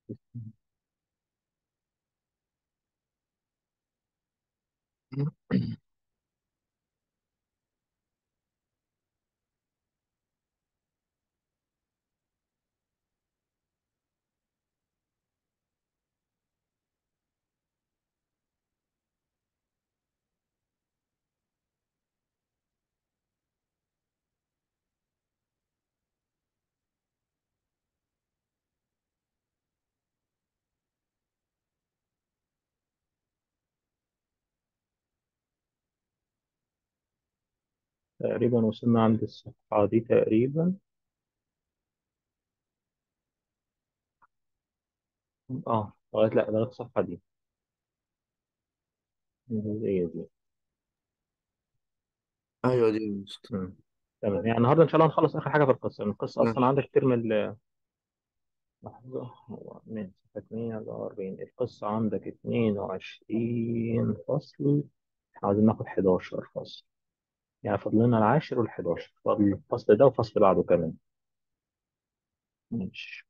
تقريبا وصلنا عند الصفحة دي تقريبا اه لغاية لا لغاية الصفحة دي الجزئية دي ايوه دي يا اسطى مم. تمام يعني النهارده ان شاء الله هنخلص اخر حاجة في القصة القصة اصلا ماشي عندك الترم ال لحظة هو من صفحة 144 القصة عندك 22 فصل احنا عايزين ناخد 11 فصل يعني فاضل لنا العاشر والحداشر فاضل الفصل ده وفصل بعده كمان ماشي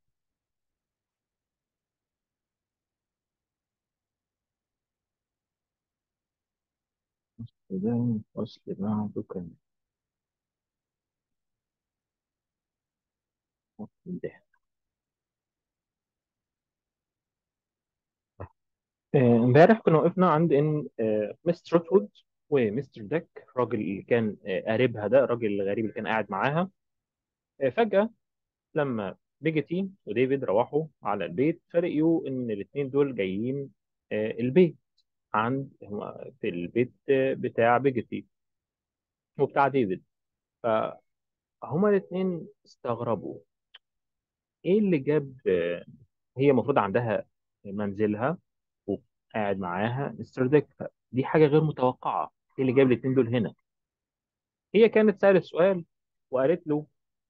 الفصل ده والفصل بعده كمان الفصل ده آه، امبارح كنا وقفنا عند ان آه، مستر روتوود ومستر ديك الراجل اللي كان آه، قريبها ده الراجل الغريب اللي كان قاعد معاها آه، فجأة لما بيجيتي وديفيد روحوا على البيت فلقيوا ان الاثنين دول جايين آه، البيت عند هما في البيت آه، بتاع بيجيتي وبتاع ديفيد فهما الاثنين استغربوا ايه اللي جاب آه، هي المفروض عندها منزلها وقاعد معاها مستر ديك دي حاجة غير متوقعة ايه اللي جاب الاثنين دول هنا هي كانت سألت سؤال وقالت له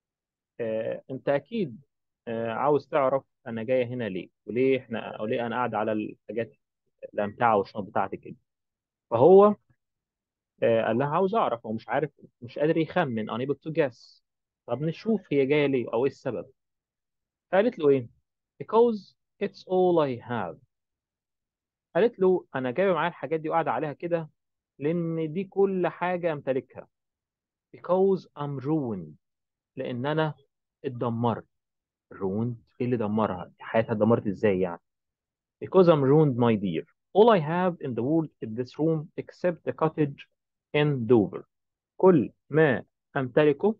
آه انت اكيد آه عاوز تعرف انا جايه هنا ليه وليه احنا او ليه انا قاعد على الحاجات الامتعه والشنط بتاعتي كده فهو آه قال لها عاوز اعرف هو مش عارف مش قادر يخمن unable to guess طب نشوف هي جايه ليه او ايه السبب قالت له ايه because it's all I have قالت له انا جايبه معايا الحاجات دي وقاعده عليها كده لان دي كل حاجه امتلكها because I'm ruined لان انا اتدمرت ruined ايه اللي دمرها حياتها اتدمرت ازاي يعني because I'm ruined my dear all I have in the world is this room except the cottage in Dover كل ما أمتلكه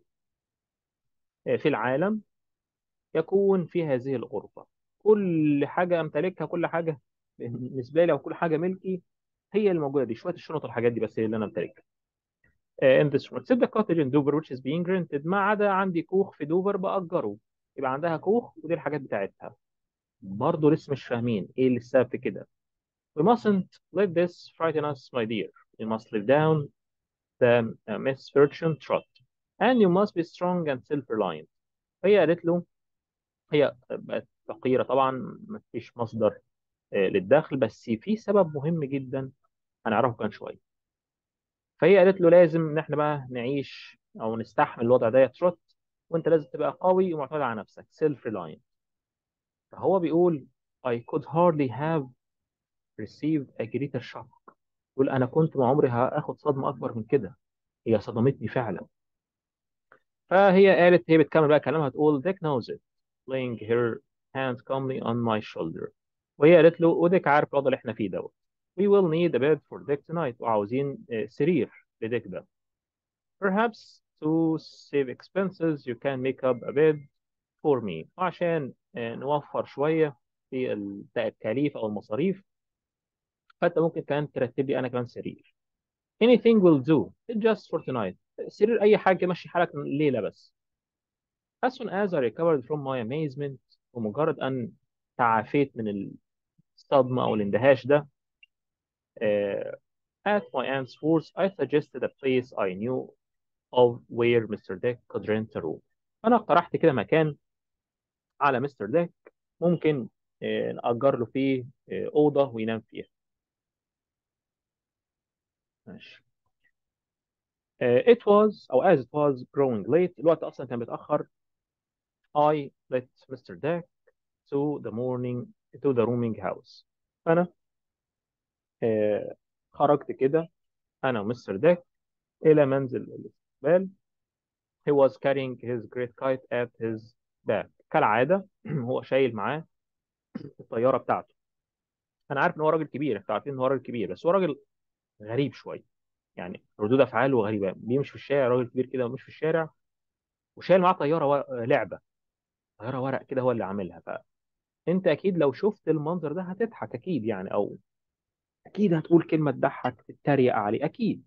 في العالم يكون في هذه الغرفة كل حاجة أمتلكها كل حاجة بالنسبة لي أو كل حاجة ملكي هي اللي موجودة دي شوية الشنط والحاجات دي بس هي اللي أنا أمتلكها in this room except the cottage in Dover which is being rented ما عدا عندي كوخ في دوفر بأجره يبقى عندها كوخ ودي الحاجات بتاعتها برضه لسه مش فاهمين ايه اللي السبب في كده We mustn't let this frighten us, my dear. You must live down the uh, misfortune trot. And you must be strong and self-reliant. هي قالت له هي بقت فقيرة طبعا ما فيش مصدر آه، للدخل بس في سبب مهم جدا هنعرفه كمان شوية فهي قالت له لازم ان احنا بقى نعيش او نستحمل الوضع ده تروت وانت لازم تبقى قوي ومعتمد على نفسك self-reliant فهو بيقول I could hardly have received a greater shock يقول انا كنت ما عمري هاخد صدمه اكبر من كده هي صدمتني فعلا فهي قالت هي بتكمل بقى كلامها تقول Dick knows it laying her hand calmly on my shoulder وهي قالت له وديك عارف الوضع اللي احنا فيه دوت we will need a bed for Dick tonight وعاوزين آه، سرير لديك ده perhaps to save expenses you can make up a bed for me وعشان آه، نوفر شوية في التكاليف أو المصاريف فأنت ممكن كمان ترتب لي أنا كمان سرير anything will do just for tonight سرير أي حاجة مشي حالك الليلة بس as soon as I recovered from my amazement ومجرد أن تعافيت من الصدمة أو الاندهاش ده آه، at my aunt's force I suggested a place I knew of where Mr. Dick could rent a room أنا اقترحت كده مكان على مستر ديك ممكن آه، نأجر له فيه آه، أوضة وينام فيها ماشي آه، it was أو as it was growing late الوقت أصلا كان بيتأخر I let Mr. Dick to the morning to the rooming house فأنا آه خرجت كده أنا ومستر داك إلى منزل الاستقبال he was carrying his great kite at his back كالعادة هو شايل معاه الطيارة بتاعته أنا عارف إن هو راجل كبير أنتوا عارفين إن هو راجل كبير بس هو راجل غريب شوية يعني ردود أفعاله غريبة بيمشي في الشارع راجل كبير كده ومش في الشارع وشايل معاه طيارة و... لعبة طيارة ورق كده هو اللي عاملها فأنت أكيد لو شفت المنظر ده هتضحك أكيد يعني أو أكيد هتقول كلمة تضحك تتريق عليه أكيد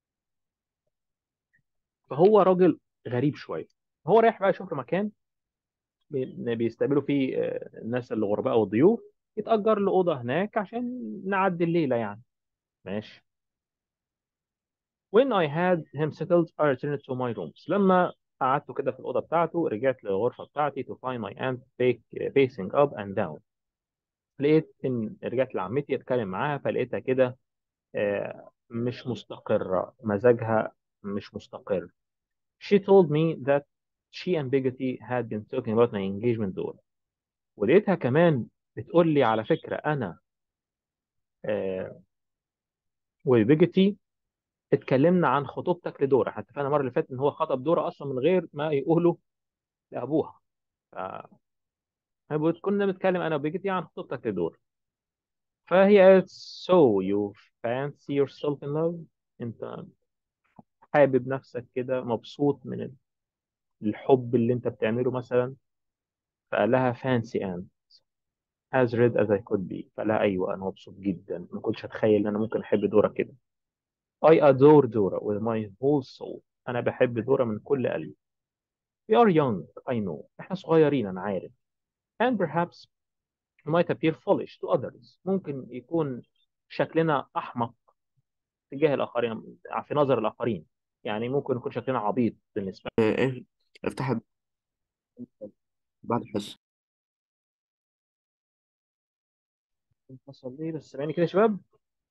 فهو راجل غريب شوية هو رايح بقى يشوف له مكان بي- بيستقبلوا فيه آه، الناس الغرباء والضيوف يتأجر له أوضة هناك عشان نعدي الليلة يعني ماشي When I had him settled I returned to my rooms لما قعدت كده في الأوضة بتاعته رجعت للغرفة بتاعتي to find my aunt fake- pacing up and down لقيت إن رجعت لعمتي أتكلم معاها فلقيتها كده آه، مش مستقرة مزاجها مش مستقر She told me that she and Biggity had been talking about my engagement دول ولقيتها كمان بتقول لي على فكرة أنا آه، وبيجتي اتكلمنا عن خطوبتك لدورة احنا اتفقنا المرة اللي فاتت إن هو خطب دورة أصلا من غير ما يقولوا لأبوها ف- بقول- كنا بنتكلم أنا وبيجتي عن خطوبتك لدورة فهي قالت so you fancy yourself in love أنت حابب نفسك كده مبسوط من الحب اللي أنت بتعمله مثلا فقال لها fancy and as red as I could be فقال لها أيوه أنا مبسوط جدا ما كنتش أتخيل إن أنا ممكن أحب دورة كده I adore Dora with my whole soul أنا بحب دورة من كل قلبي We are young I know إحنا صغيرين أنا عارف and perhaps it might appear foolish to others ممكن يكون شكلنا أحمق تجاه الآخرين في نظر الآخرين يعني ممكن يكون شكلنا عبيط بالنسبة ايه افتح بعد الحصة لهم حصل ليه بس سامعني كده يا شباب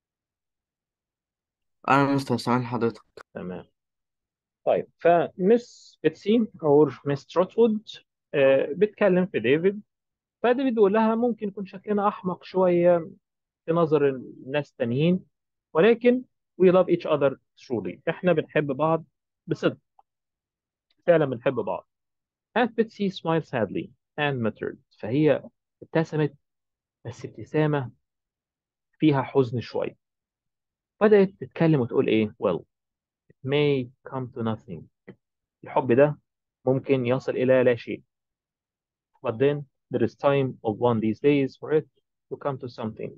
انا مستر سامعني حضرتك تمام طيب فمس بيتسي أو مس تروتوود آه، بتكلم في ديفيد فديفيد بيقول لها ممكن يكون شكلنا أحمق شوية في نظر الناس تانيين ولكن we love each other truly احنا بنحب بعض بصدق فعلا بنحب بعض and Betsy smiled sadly and muttered فهي ابتسمت بس ابتسامة فيها حزن شوية بدأت تتكلم وتقول ايه well it may come to nothing الحب ده ممكن يصل إلى لا شيء but then there is time of one these days for it to come to something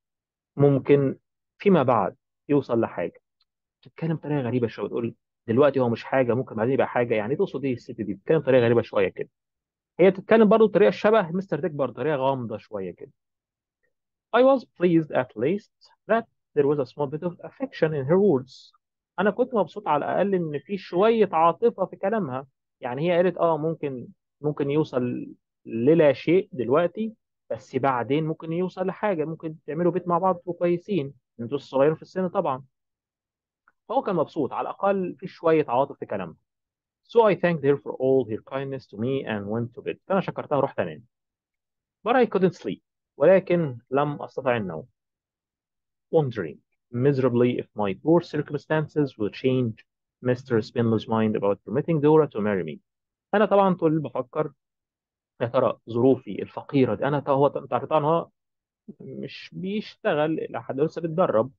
ممكن فيما بعد يوصل لحاجة بتتكلم بطريقه غريبه شويه بتقول دلوقتي هو مش حاجه ممكن بعدين يبقى حاجه يعني تقصد ايه الست دي بتتكلم بطريقه غريبه شويه كده هي بتتكلم برضه بطريقه شبه مستر ديك برضه طريقه غامضه شويه كده I was pleased at least that there was a small bit of affection in her words انا كنت مبسوط على الاقل ان في شويه عاطفه في كلامها يعني هي قالت اه ممكن ممكن يوصل للا شيء دلوقتي بس بعدين ممكن يوصل لحاجه ممكن تعملوا بيت مع بعض تبقوا كويسين انتوا صغيرين في السن طبعا فهو كان مبسوط على الأقل في شوية عواطف في كلامها So I thanked her for all her kindness to me and went to bed فأنا شكرتها ورحت أنام But I couldn't sleep ولكن لم أستطع النوم wondering miserably if my poor circumstances will change Mr. Spindler's mind about permitting Dora to marry me أنا طبعا طول بفكر يا ترى ظروفي الفقيرة دي أنا هو أنت عارف طبعا هو مش بيشتغل لحد لسه بيتدرب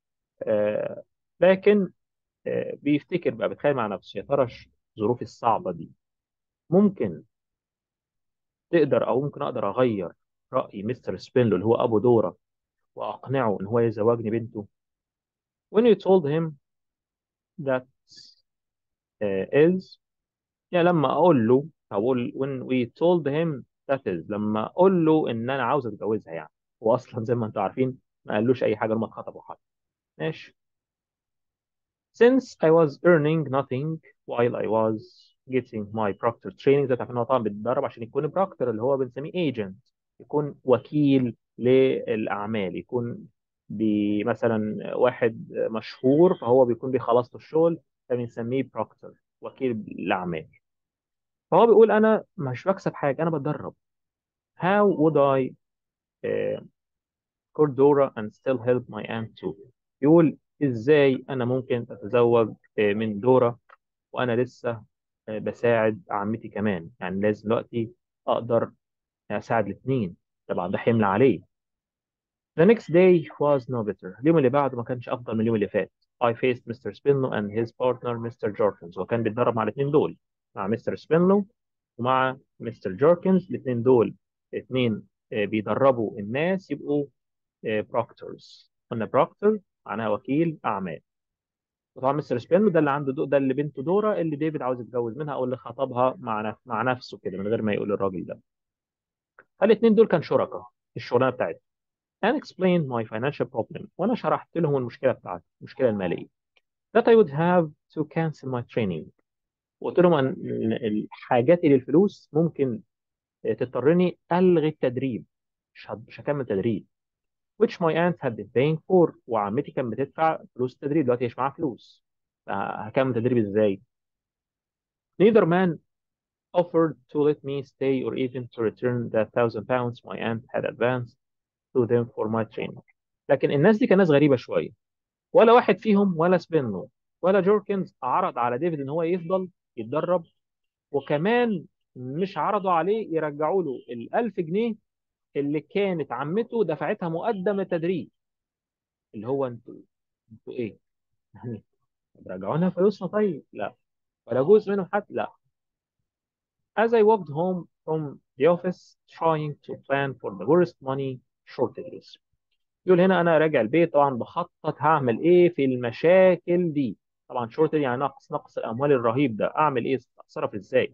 آه لكن آه بيفتكر بقى بيتخيل مع نفسه يا ترى ظروفي الصعبة دي ممكن تقدر او ممكن اقدر اغير راي مستر سبينلو اللي هو ابو دورا واقنعه ان هو يزوجني بنته when you told him that uh, is يعني لما اقول له اقول when we told him that is لما اقول له ان انا عاوز اتجوزها يعني هو اصلا زي ما انتم عارفين ما قالوش اي حاجه لما اتخطبوا حد ماشي since I was earning nothing while I was getting my proctor training ده تعرفين هو طبعا بيتدرب عشان يكون براكتور اللي هو بنسميه agent يكون وكيل للأعمال يكون بي مثلا واحد مشهور فهو بيكون بيخلص له الشغل فبنسميه براكتور وكيل الأعمال فهو بيقول أنا مش بكسب حاجة أنا بتدرب how would I uh, court Dora and still help my aunt too يقول ازاي انا ممكن اتزوج آه، من دورا وانا لسه آه، بساعد عمتي كمان يعني لازم دلوقتي اقدر اساعد الاثنين طبعا ده حمل عليه The next day was no better اليوم اللي بعده ما كانش افضل من اليوم اللي فات I faced Mr. Spinlow and his partner Mr. Jorkins وكان بيتدرب مع الاثنين دول مع مستر سبينلو ومع مستر جوركنز الاثنين دول اثنين بيدربوا الناس يبقوا بروكتورز قلنا بروكتور معناها وكيل اعمال وطبعا مستر سبينلو ده اللي عنده دو ده اللي بنته دورا اللي ديفيد عاوز يتجوز منها او اللي خطبها مع نف... مع نفسه كده من غير ما يقول الراجل ده فالاثنين دول كان شركاء في الشغلانه بتاعتهم and explained my financial problem وانا شرحت لهم المشكله بتاعتي المشكله الماليه that I would have to cancel my training وقلت لهم ان الحاجات اللي الفلوس ممكن تضطرني الغي التدريب مش هد- مش هكمل تدريب which my aunt had been paying for وعمتي كانت بتدفع فلوس التدريب دلوقتي مش معاها فلوس هكمل تدريب ازاي neither man offered to let me stay or even to return the thousand pounds my aunt had advanced to them for my training لكن الناس دي كان ناس غريبة شوية ولا واحد فيهم ولا سبينو ولا جوركنز عرض على ديفيد ان هو يفضل يتدرب وكمان مش عرضوا عليه يرجعوا له ال 1000 جنيه اللي كانت عمته دفعتها مقدم التدريب اللي هو انتوا انتوا ايه؟ يعني رجعوا لنا فلوسنا طيب؟ لا ولا جزء منهم حتى لا As I walked home from the office trying to plan for the worst money shortages يقول هنا انا راجع البيت طبعا بخطط هعمل ايه في المشاكل دي طبعا شورتج يعني نقص نقص الاموال الرهيب ده اعمل ايه اتصرف ازاي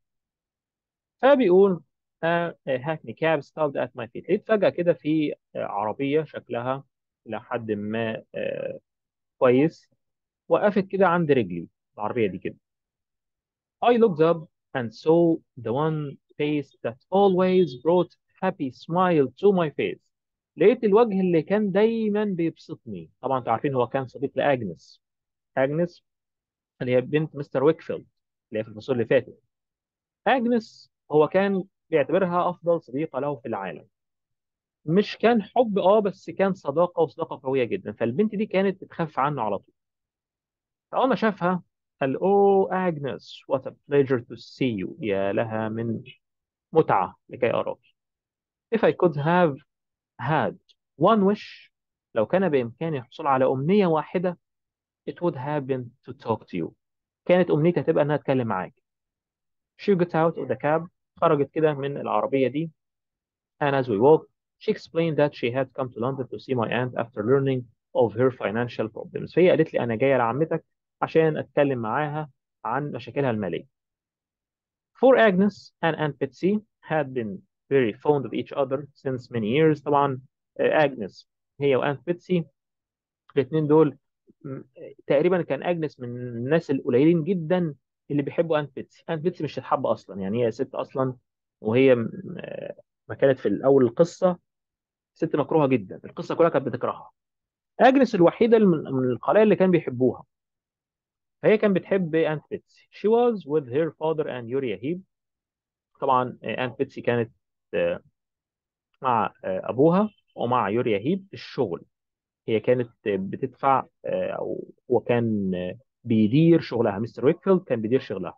فبيقول هاكني كاب ستوبد ات ماي فيت لقيت فجأة كده في آه، عربية شكلها إلى حد ما آه، كويس وقفت كده عند رجلي العربية دي كده I looked up and saw the one face that always brought happy smile to my face لقيت الوجه اللي كان دايما بيبسطني طبعا انتوا عارفين هو كان صديق لأجنس أجنس اللي هي بنت مستر ويكفيلد اللي هي في الفصول اللي فاتت أجنس هو كان بيعتبرها أفضل صديقة له في العالم مش كان حب اه بس كان صداقة وصداقة قوية جدا فالبنت دي كانت بتخاف عنه على طول فأول ما شافها قال اوه اجنس what a pleasure to see you يا لها من متعة لكي أراك if I could have had one wish لو كان بإمكاني الحصول على أمنية واحدة it would have been to talk to you كانت أمنيتي هتبقى إنها تتكلم معاك she got out of the cab خرجت كده من العربية دي and as we walked she explained that she had come to London to see my aunt after learning of her financial problems فهي قالت لي أنا جاية لعمتك عشان أتكلم معاها عن مشاكلها المالية For Agnes and Aunt Betsy had been very fond of each other since many years طبعا آه، Agnes هي وأنت بيتسي الاثنين دول م- تقريبا كان أجنس من الناس القليلين جدا اللي بيحبوا أنت بيتسي أنت بيتسي مش تتحب أصلا يعني هي ست أصلا وهي م- آه، ما كانت في الأول القصة ست مكروهة جدا القصة كلها كانت بتكرهها أجنس الوحيدة من من القلائل اللي كان بيحبوها فهي كانت بتحب أنت بيتسي she was with her father and Uriah Heep طبعا آه، أنت بيتسي كانت آه، مع آه، أبوها ومع يوريا هيب في الشغل هي كانت آه، بتدفع آه، أو هو كان آه، بيدير شغلها مستر ويكفيلد كان بيدير شغلها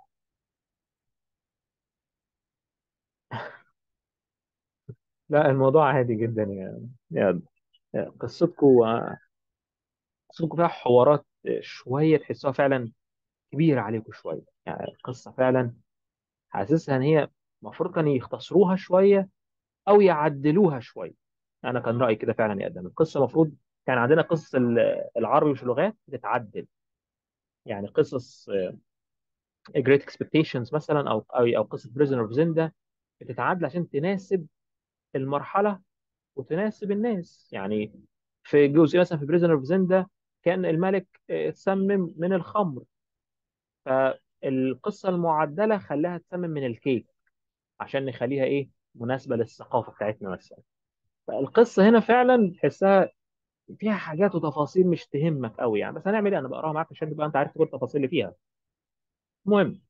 لا الموضوع عادي جدا يا يا يا قصتكم قصتكم فيها حوارات آه، شوية تحسوها فعلا كبيرة عليكم شوية يعني القصة فعلا حاسسها إن هي المفروض كانوا يختصروها شوية أو يعدلوها شوية أنا كان رأيي كده فعلا يا آدم القصة المفروض كان عندنا قصص ال- العربي مش اللغات تتعدل يعني قصص Great Expectations مثلا او او او قصه Prisoner of Zenda بتتعدل عشان تناسب المرحله وتناسب الناس يعني في جزء مثلا في Prisoner of Zenda كان الملك آه، اتسمم من الخمر فالقصه المعدله خلاها تسمم من الكيك عشان نخليها ايه مناسبه للثقافه بتاعتنا مثلا فالقصه هنا فعلا تحسها فيها حاجات وتفاصيل مش تهمك قوي يعني بس هنعمل ايه انا بقراها معاك عشان تبقى انت عارف كل التفاصيل اللي فيها المهم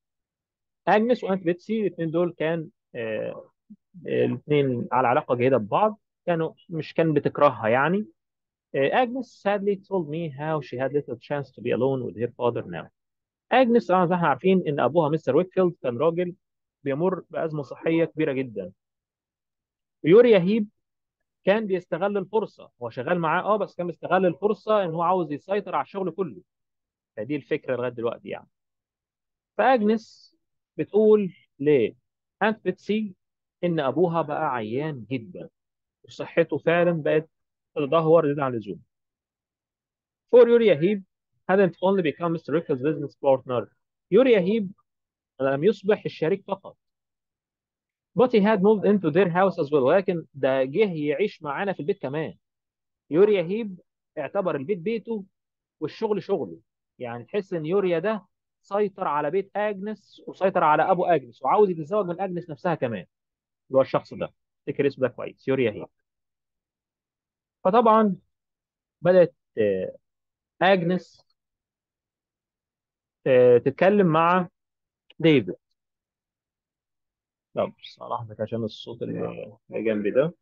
اجنس وانت بيتسي الاثنين دول كان آه، الاثنين على علاقه جيده ببعض كانوا مش كان بتكرهها يعني اجنس sadly told me how she had little chance to be alone with her father now اجنس طبعا زي ما احنا عارفين ان ابوها مستر ويكفيلد كان راجل بيمر بازمه صحيه كبيره جدا يوريا هيب كان بيستغل الفرصه هو شغال معاه اه بس كان بيستغل الفرصه ان هو عاوز يسيطر على الشغل كله فدي الفكره لغايه دلوقتي يعني فاجنس بتقول لانت بيتسي ان ابوها بقى عيان جدا وصحته فعلا بقت تتدهور زيادة عن اللزوم For Uriah Heep hadn't only become Mr. Rickles' business partner يوريا هيب لم يصبح الشريك فقط but he had moved into their house as well ولكن ده جه يعيش معانا في البيت كمان يوريا هيب اعتبر البيت بيته والشغل شغله يعني تحس ان يوريا ده سيطر على بيت اجنس وسيطر على ابو اجنس وعاوز يتزوج من اجنس نفسها كمان اللي هو الشخص ده افتكر اسمه ده كويس يوريا هيب فطبعا بدات آه، اجنس آه، تتكلم مع ديفيد طب لحظة عشان الصوت اللي اللي جنبي ده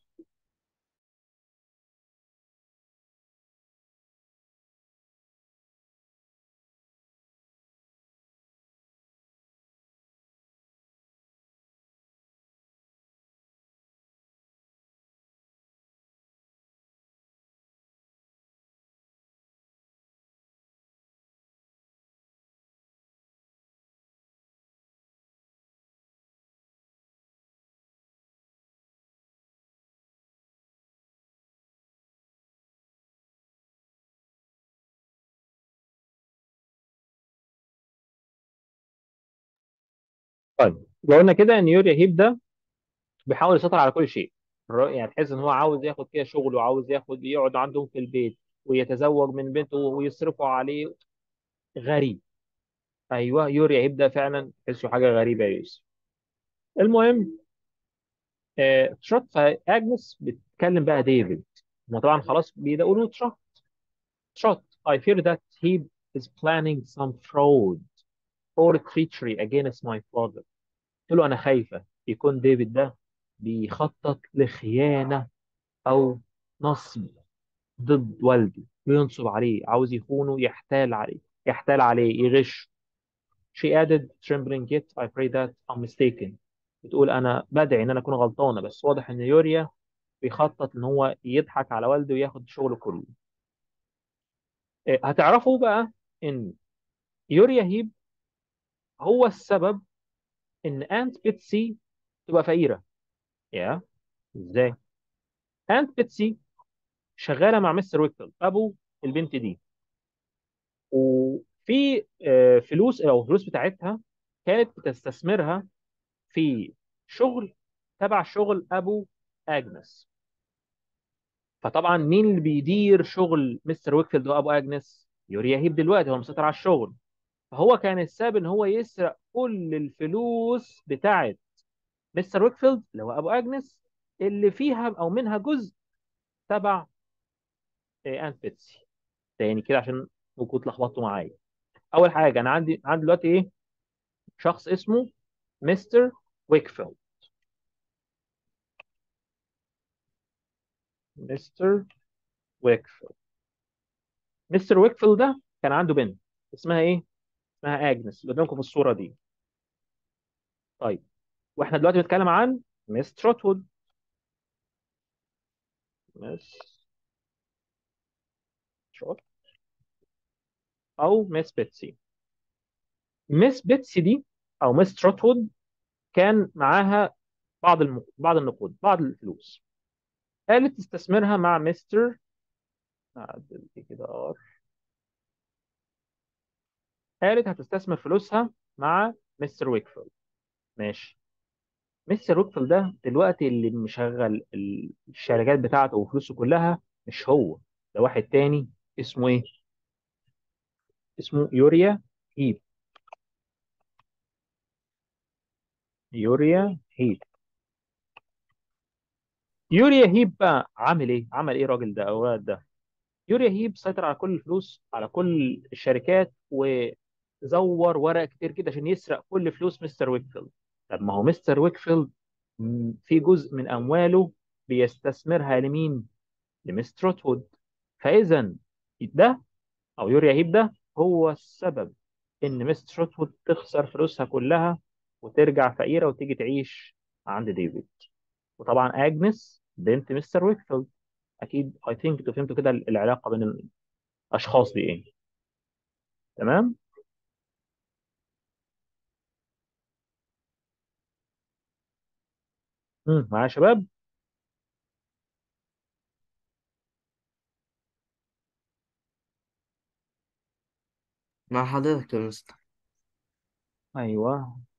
طيب لو قلنا كده ان يوريا هيب ده بيحاول يسيطر على كل شيء الر- يعني تحس ان هو عاوز ياخد كده شغل وعاوز ياخد يقعد عندهم في البيت ويتزوج من بنته ويصرفوا عليه غريب ايوه يوريا هيب ده فعلا تحسه حاجه غريبه يا يوسف المهم آه تشوت فاجنس بتكلم بقى ديفيد هم طبعا خلاص بيقولوا تشوت تشوت I fear that he is planning some fraud or treachery against my father قلت له انا خايفه يكون ديفيد ده بيخطط لخيانه او نصب ضد والدي بينصب عليه عاوز يخونه يحتال عليه يحتال عليه يغش she added trembling yet I pray that I'm mistaken بتقول انا بدعي ان انا اكون غلطانه بس واضح ان يوريا بيخطط ان هو يضحك على والده وياخد شغله كله إيه، هتعرفوا بقى ان يوريا هيب هو السبب ان انت بيتسي تبقى فقيره يا ازاي انت بيتسي شغاله مع مستر ويكتل ابو البنت دي وفي آه، فلوس او الفلوس بتاعتها كانت بتستثمرها في شغل تبع شغل ابو اجنس فطبعا مين اللي بيدير شغل مستر ويكفيلد وابو اجنس يوريا هيب دلوقتي هو مسيطر على الشغل فهو كان السبب ان هو يسرق كل الفلوس بتاعت مستر ويكفيلد اللي هو ابو اجنس اللي فيها او منها جزء تبع آه، انت بيتسي تاني كده عشان ممكن اتلخبطتوا معايا اول حاجه انا عندي عندي دلوقتي ايه شخص اسمه مستر ويكفيلد مستر ويكفيلد مستر ويكفيلد ده كان عنده بنت اسمها ايه اسمها اجنس اللي قدامكم في الصوره دي طيب واحنا دلوقتي بنتكلم عن مس تروتوود مس تروت او مس بيتسي مس بيتسي دي او مس تروتوود كان معاها بعض الم... بعض النقود بعض الفلوس قالت تستثمرها مع مستر أعدل دي كده ار قالت هتستثمر فلوسها مع مستر ويكفيلد ماشي مستر ويكفيلد ده دلوقتي اللي مشغل ال- الشركات بتاعته وفلوسه كلها مش هو ده واحد تاني اسمه ايه اسمه يوريا هيب يوريا هيب يوريا هيب بقى عامل ايه عمل ايه الراجل ده او الولد ده يوريا هيب سيطر على كل الفلوس على كل الشركات وزور ورق كتير كده عشان يسرق كل فلوس مستر ويكفيلد طب ما هو مستر ويكفيلد م، في جزء من امواله بيستثمرها لمين لمس تروتوود فاذا ده او يوريا هيب ده هو السبب ان مس تروتوود تخسر فلوسها كلها وترجع فقيره وتيجي تعيش عند ديفيد وطبعا اجنس بنت مستر ويكفيلد اكيد اي ثينك انتوا فهمتوا كده العلاقه بين الاشخاص دي ايه تمام امم معايا يا شباب مع حضرتك يا مستر ايوه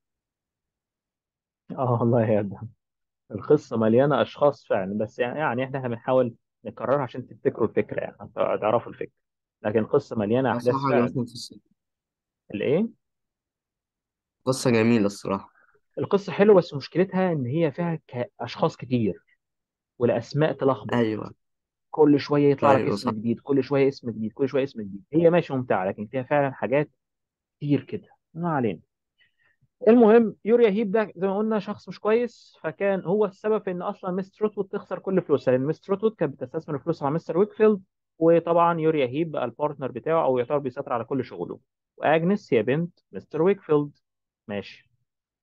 اه والله يا ده القصه مليانه اشخاص فعلا بس يعني يعني احنا بنحاول نكررها عشان تفتكروا الفكره يعني تعرفوا الفكره لكن القصه مليانه احداث بصراحة فعلا عجبتني القصة الايه قصة جميلة الصراحة القصه حلوه بس مشكلتها ان هي فيها ك- اشخاص كتير والاسماء تلخبط أيوة كل شويه يطلع لك أيوة اسم صح جديد كل شويه اسم جديد كل شويه اسم جديد هي ماشي ممتعه لكن فيها فعلا حاجات كتير كده ما علينا المهم يوريا هيب ده زي ما قلنا شخص مش كويس فكان هو السبب في ان اصلا مستر روتوود تخسر كل فلوسها لان مستر روتوود كانت بتستثمر فلوسها مع مستر ويكفيلد وطبعا يوريا هيب بقى البارتنر بتاعه او يعتبر بيسيطر على كل شغله واجنس هي بنت مستر ويكفيلد ماشي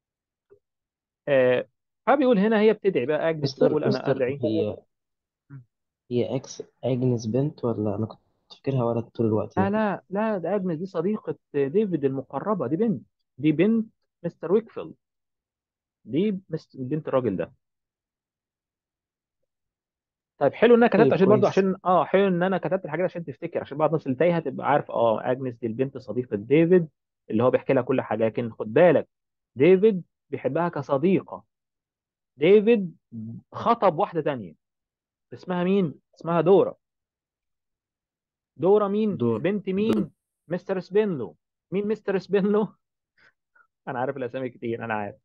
آه فبيقول هنا هي بتدعي بقى اجنس مستر تقول انا مستر ادعي هي هي اكس اجنس بنت ولا انا كنت فاكرها ولد طول الوقت لا ده لا لا ده اجنس دي صديقة ديفيد المقربة دي بنت دي بنت مستر ويكفيلد دي مست- بنت الراجل ده طيب حلو ان انا كتبت طيب عشان برضو كويس عشان اه حلو ان انا كتبت الحاجات عشان تفتكر عشان بعض الناس اللي تايهه تبقى عارف اه اجنس دي البنت صديقه ديفيد اللي هو بيحكي لها كل حاجه لكن خد بالك ديفيد بيحبها كصديقه ديفيد خطب واحده تانية اسمها مين اسمها دورا دورا مين دور بنت دور مين مستر سبينلو مين مستر سبينلو انا عارف الاسامي كتير انا عارف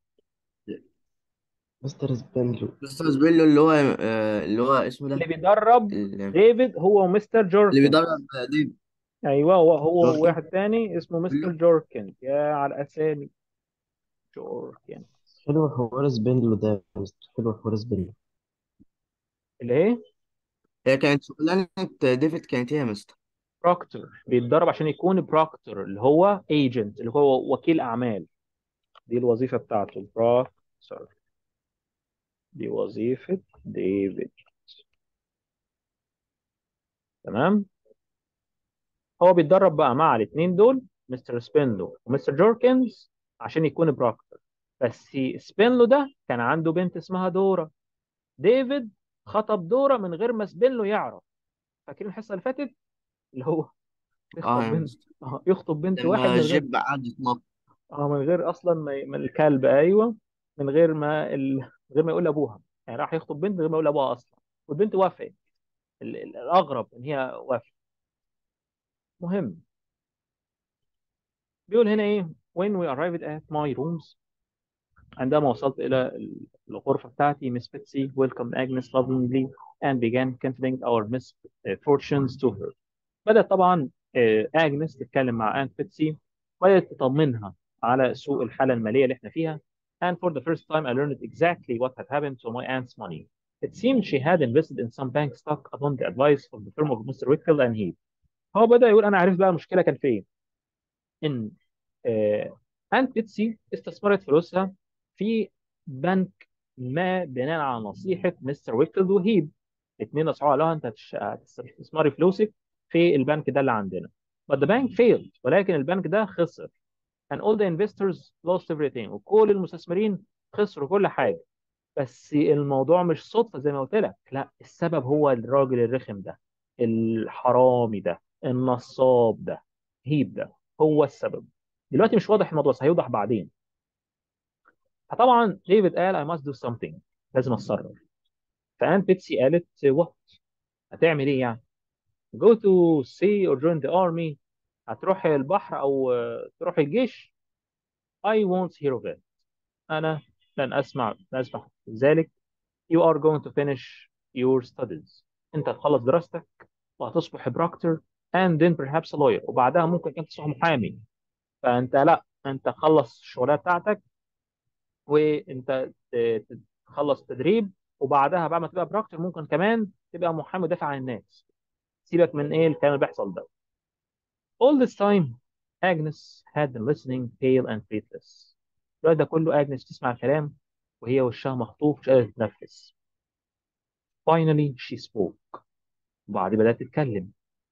مستر سبينلو مستر زبيلو اللي هو آه، اللي هو اسمه اللي ده بيدرب اللي ديفيد هو ومستر اللي بيدرب جوركنز ديف ايوه هو هو جوركن واحد تاني اسمه مستر جوركنز يا على الاسامي جوركنز حلو حوار سبينلو ده يا مستر حلو حوار سبينلو اللي هي هي كانت شغلانة ديفيد كانت هي يا مستر بروكتور بيتدرب عشان يكون بروكتور اللي هو ايجنت اللي هو وكيل اعمال دي الوظيفه بتاعته بروكتور دي وظيفه ديفيد تمام هو بيتدرب بقى مع الاثنين دول مستر سبينلو ومستر جوركنز عشان يكون بروكتور بس سبينلو ده كان عنده بنت اسمها دورا ديفيد خطب دورا من غير ما سبينلو يعرف فاكرين الحصه اللي فاتت اللي هو اه يخطب يا بنت مستر اه يخطب بنت واحد لما من غير الجيب قعد يتنطط اه من غير اصلا ما ي- من الكلب ايوه من غير ما ال... من غير ما يقول لابوها يعني راح يخطب بنت من غير ما يقول لابوها اصلا والبنت وافقت ال- ال- الاغرب ان هي وافقت مهم بيقول هنا ايه when we arrived at my rooms عندما وصلت الى ال- الغرفه بتاعتي Miss Betsy welcomed Agnes lovingly and began confiding our misfortunes to her بدأت طبعا آه، اجنس تتكلم مع انت بيتسي وبدأت تطمنها على سوء الحالة المالية اللي احنا فيها and for the first time I learned exactly what had happened to my aunt's money. It seemed she had invested in some bank stock upon the advice of the firm of Mr. Wickfield and he. هو بدأ يقول أنا عرفت بقى المشكلة كان فين إن آه أنت بيتسي استثمرت فلوسها في بنك ما بناء على نصيحة مستر ويكفيلد وهيب الاثنين نصحوا قالوا لها أنت هتش- هتستثمري فلوسك في البنك ده اللي عندنا but the bank failed ولكن البنك ده خسر and all the investors lost everything وكل المستثمرين خسروا كل حاجة بس الموضوع مش صدفة زي ما قلت لك لا السبب هو الراجل الرخم ده الحرامي ده النصاب ده هيب ده هو السبب دلوقتي مش واضح الموضوع بس هيوضح بعدين فطبعا ديفيد قال I must do something لازم اتصرف فان بيتسي قالت وات هتعمل ايه يعني go to sea or join the army هتروح البحر او آه، تروح الجيش I won't hear of it انا لن اسمع لن اسمع ذلك you are going to finish your studies انت هتخلص دراستك وهتصبح بروكتور and then perhaps a lawyer وبعدها ممكن انت تصبح محامي فانت لا انت خلص الشغلانه بتاعتك وانت ت- ت- تخلص تدريب وبعدها بعد ما تبقى بروكتور ممكن كمان تبقى محامي ودافع عن الناس سيبك من ايه الكلام اللي بيحصل ده all this time Agnes had been listening pale and breathless الوقت ده كله Agnes تسمع الكلام وهي وشها مخطوف مش قادرة تتنفس finally she spoke وبعد بدأت تتكلم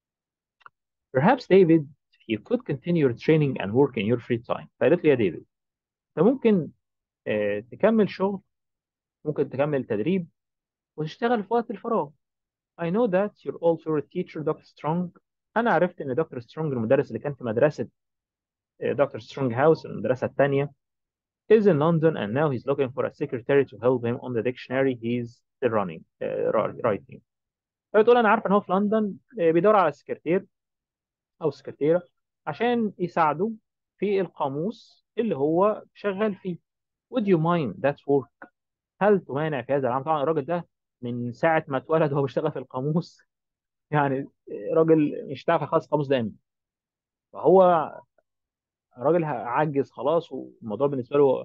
perhaps David you could continue your training and work in your free time فقالت لي يا ديفيد انت ممكن آه، تكمل شغل ممكن تكمل تدريب وتشتغل في وقت الفراغ I know that your old favorite teacher Dr. Strong أنا عرفت إن دكتور سترونج المدرس اللي كان في مدرسة آه، دكتور سترونج هاوس المدرسة الثانية is in London and now he's looking for a secretary to help him on the dictionary he's still running uh, writing فبتقول أنا عارفة إن هو في لندن آه، بيدور على سكرتير أو سكرتيرة عشان يساعده في القاموس اللي هو شغال فيه would you mind that work هل تمانع في هذا العمل طبعا الراجل ده من ساعة ما اتولد وهو بيشتغل في القاموس يعني راجل مش عارف يخلص القاموس ده امتى فهو راجل عجز خلاص والموضوع بالنسبة له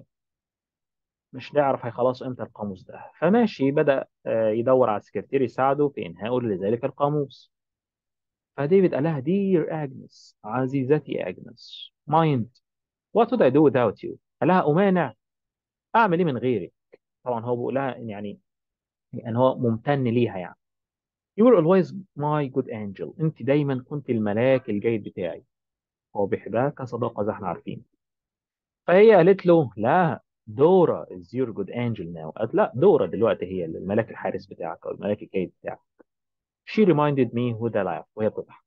مش نعرف هيخلصوا امتى القاموس ده فماشي بدأ آه، يدور على سكرتير يساعده في إنهاء لذلك القاموس فديفيد قال لها دير أجنس عزيزتي أجنس mind what would I do without you قال لها أمانع أعمل إيه من غيرك طبعا هو بيقول لها إن يعني ان هو ممتن ليها يعني you were always my good angel انت دايما كنت الملاك الجيد بتاعي هو بيحبها كصداقة زي احنا عارفين فهي قالت له لا دورا is your good angel now قالت لا دورا دلوقتي هي الملاك الحارس بتاعك او الملاك الجيد بتاعك she reminded me with a laugh وهي بتضحك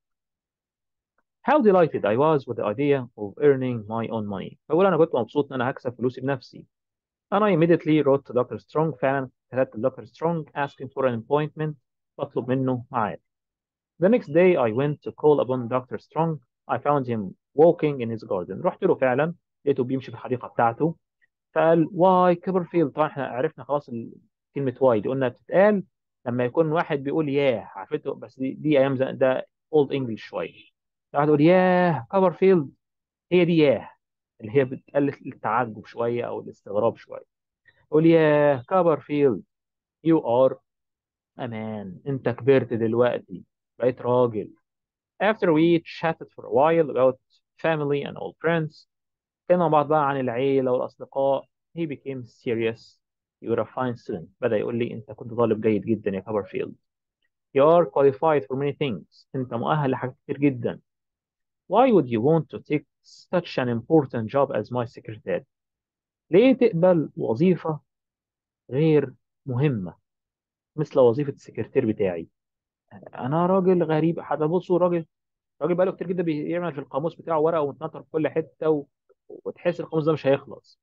how delighted I was with the idea of earning my own money بقول انا كنت مبسوط ان انا هكسب فلوسي بنفسي and I immediately wrote to Dr. Strong فعلا كتبت لدكتور Strong asking for an appointment بطلب منه ميعاد The next day I went to call upon Dr. Strong I found him walking in his garden رحت له فعلا لقيته بيمشي في الحديقة بتاعته فقال واي كيبرفيلد طبعا احنا عرفنا خلاص ال- كلمة واي دي قلنا بتتقال لما يكون واحد بيقول ياه عرفته بس دي, دي ايام زي- ده اولد انجلش شوية واحد يقول ياه كيبرفيلد هي دي ياه اللي هي بتقلل التعجب شوية او الاستغراب شوية قول ياه كيبرفيلد you are a man انت كبرت دلوقتي بقيت راجل after we chatted for a while about family and old friends كنا مع بعض بقى عن العيلة والأصدقاء he became serious you're a fine student بدأ يقول لي أنت كنت طالب جيد جدا يا كوبرفيلد you are qualified for many things أنت مؤهل لحاجات كتير جدا why would you want to take such an important job as my secretary ليه تقبل وظيفة غير مهمة مثل وظيفة السكرتير بتاعي أنا راجل غريب حتى بصوا راجل راجل بقاله كتير جدا بيعمل في القاموس بتاعه ورقة ومتنطر في كل حتة و... وتحس القاموس ده مش هيخلص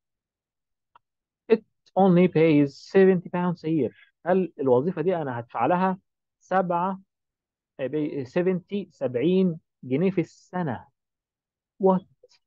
it only pays 70 pounds a year هل الوظيفة دي أنا هدفع لها سبعة بي- 70 70 جنيه في السنة what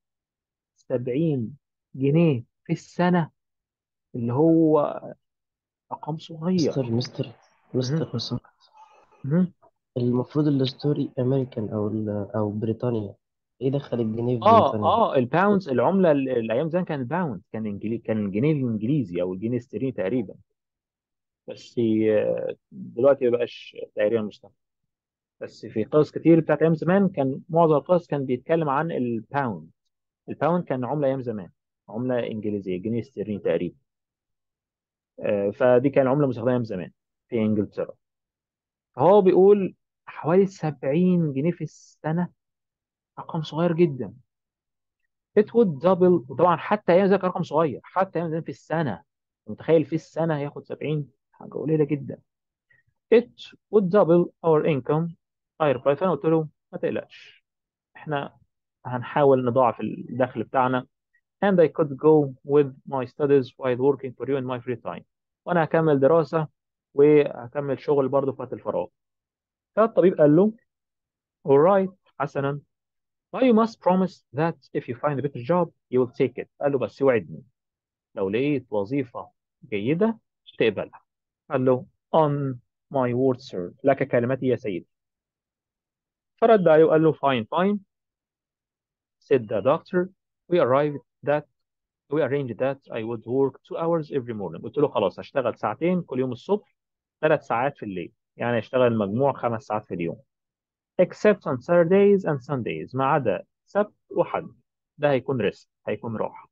70 جنيه في السنة اللي هو رقم صغير مستر مستر مستر مهم. لو سمحت. مهم. المفروض الستوري امريكان او ال- او بريطانيا ايه دخل الجنيه في اه بريطانيا اه الباوندز العملة ال- الأيام زمان كان الباوند كان إنجلي... كان الجنيه الإنجليزي أو الجنيه الاسترليني تقريبا بس آه، دلوقتي ما بقاش تقريبا مستخدم بس في قصص كتير بتاعت ايام زمان كان معظم القصص كان بيتكلم عن الباوند الباوند كان عملة ايام زمان عملة انجليزية جنيه استرليني تقريبا آه، فدي كان عملة مستخدمة ايام زمان في انجلترا فهو بيقول حوالي 70 جنيه في السنة رقم صغير جدا it would double وطبعا حتى ايام زمان كان رقم صغير حتى ايام زمان في السنة متخيل في السنة هياخد 70 حاجة قليلة جدا it would double our income I replied فانا قلت له ما تقلقش احنا هنحاول نضاعف الدخل بتاعنا and I could go with my studies while working for you in my free time وانا هكمل دراسة وهكمل شغل برضه في وقت الفراغ فالطبيب قال له alright حسنا but you must promise that if you find a better job you will take it قال له بس وعدني لو لقيت وظيفة جيدة تقبلها قال له on my word sir لك كلمتي يا سيدي فرد عليه وقال له fine fine said the doctor we arrived that we arranged that I would work two hours every morning قلت له خلاص هشتغل ساعتين كل يوم الصبح ثلاث ساعات في الليل يعني يشتغل مجموع خمس ساعات في اليوم except on Saturdays and Sundays ما عدا سبت وحد ده هيكون ريست هيكون راحة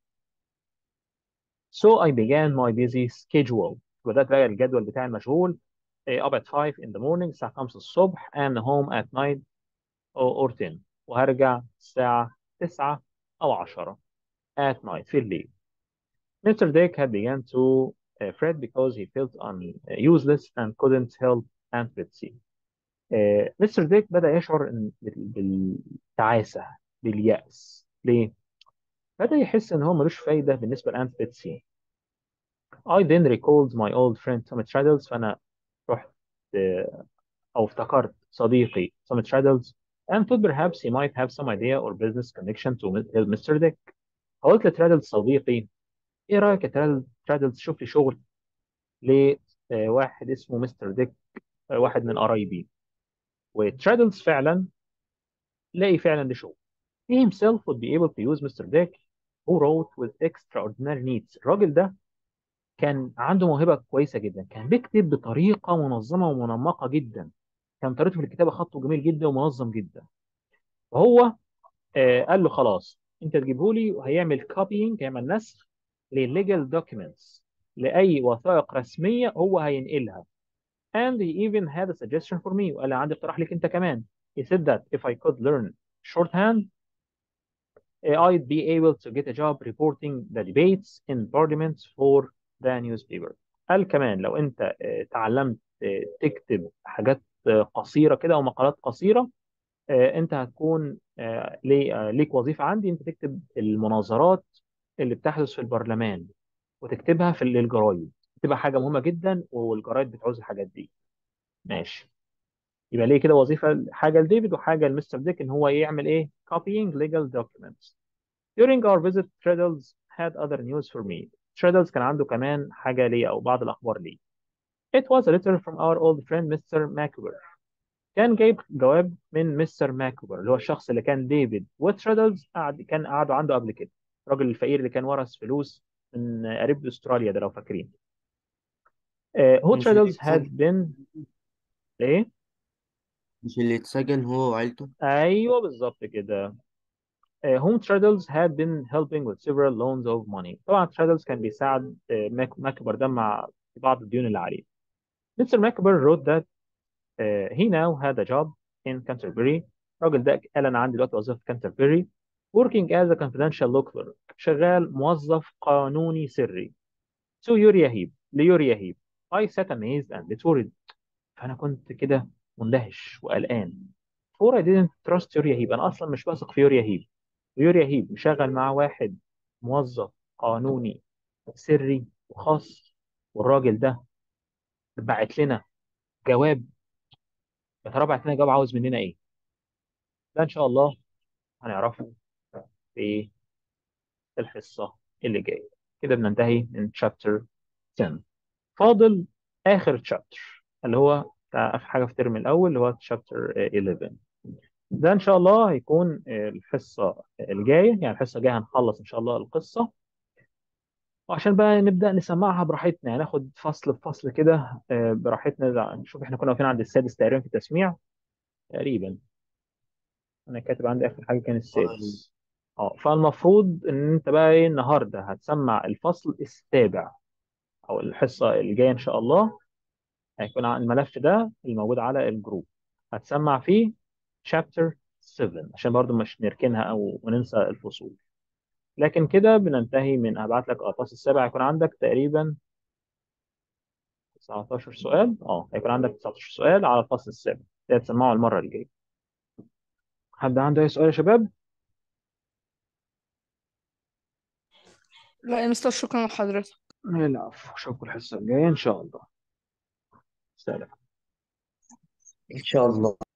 so I began my busy schedule بدأت بقى الجدول بتاعي المشغول eh, up at 5 in the morning الساعة 5 الصبح and home at night or 10 وهرجع الساعة 9 أو 10 at night في الليل Mr. Dick had begun to uh, fret because he felt un, uh, useless and couldn't help Aunt Betsy. Uh, مستر ديك بدأ يشعر إن بال- بالتعاسة باليأس ليه؟ بدأ يحس إن هو ملوش فايدة بالنسبة لأنت بيتسي. I then recalled my old friend Tommy Traddles فأنا رحت uh, أو افتكرت صديقي Tommy Traddles and thought perhaps he might have some idea or business connection to Mr. Dick. قلت لترادلز صديقي إيه رأيك يا ترادلز ترادلز شوف لي شغل لواحد اسمه مستر ديك آه، واحد من قرايبي وترادلز فعلا لاقي فعلا لشغل he himself would be able to use Mr. Dick who wrote with extraordinary needs الراجل ده كان عنده موهبة كويسة جدا كان بيكتب بطريقة منظمة ومنمقة جدا كان طريقته في الكتابة خطه جميل جدا ومنظم جدا وهو آه قال له خلاص انت تجيبه لي وهيعمل كوبينج هيعمل نسخ لليجل دوكيومنتس لأي وثائق رسمية هو هينقلها and he even had a suggestion for me وقال لي عندي اقتراح لك انت كمان he said that if I could learn shorthand I'd be able to get a job reporting the debates in parliament for the newspaper قال كمان لو انت آه، تعلمت آه، تكتب حاجات آه، قصيرة كده او مقالات قصيرة آه، انت هتكون آه، لي- آه، ليك وظيفة عندي انت تكتب المناظرات اللي بتحدث في البرلمان وتكتبها في الجرايد تبقى حاجة مهمة جدا والجرايد بتعوز الحاجات دي ماشي يبقى ليه كده وظيفة حاجة لديفيد وحاجة لمستر ديك ان هو يعمل ايه copying legal documents during our visit Treadles had other news for me Treadles كان عنده كمان حاجة لي او بعض الاخبار لي it was a letter from our old friend Mr. Macuber كان جايب جواب من مستر ماكوبر اللي هو الشخص اللي كان ديفيد وتريدلز قعد كان قعدوا عنده قبل كده الراجل الفقير اللي كان ورث فلوس من قريب استراليا ده لو فاكرين هو مش اللي تريدلز had اتسجن been ايه مش اللي اتسجن هو وعيلته ايوه بالظبط كده Uh, whom Traddles had been helping with several loans of money. طبعا Traddles كان بيساعد uh, ماك ماكبر ده مع بعض الديون اللي عليه. Mr. Macaber wrote that uh, he now had a job in Canterbury. الراجل ده قال أنا عندي دلوقتي وظيفة في Canterbury working as a confidential law clerk شغال موظف قانوني سري. So يوري يهيب ليوري يهيب I sat amazed and worried فأنا كنت كده مندهش وقلقان. For I didn't trust يوري يهيب أنا أصلا مش بثق في يوري يهيب. ويوري يهيب مشغل معاه واحد موظف قانوني سري وخاص والراجل ده بعت لنا جواب يا ترى بعت لنا جواب عاوز مننا ايه؟ ده ان شاء الله هنعرفه في الحصة اللي جاية كده بننتهي من chapter 10 فاضل آخر chapter اللي هو بتاع آخر حاجة في الترم الأول اللي هو chapter 11 ده إن شاء الله هيكون الحصة الجاية يعني الحصة الجاية هنخلص إن شاء الله القصة وعشان بقى نبدأ نسمعها براحتنا يعني ناخد فصل بفصل كده آه، براحتنا نشوف احنا كنا واقفين عند السادس تقريبا في التسميع تقريبا انا كاتب عندي اخر حاجة كان السادس اه فالمفروض ان انت بقى ايه النهارده هتسمع الفصل السابع او الحصة الجاية ان شاء الله هيكون ع- الملف ده الموجود على الجروب هتسمع فيه chapter 7 عشان برضو مش نركنها او وننسى الفصول لكن كده بننتهي من هبعت لك اه الفصل السابع هيكون عندك تقريبا 19 سؤال اه هيكون عندك 19 سؤال على الفصل السابع ده هتسمعه المرة الجاية حد عنده اي سؤال يا شباب لا يا مستر شكرا لحضرتك العفو اشوفكم الحصة الجاية ان شاء الله سلام إن شاء الله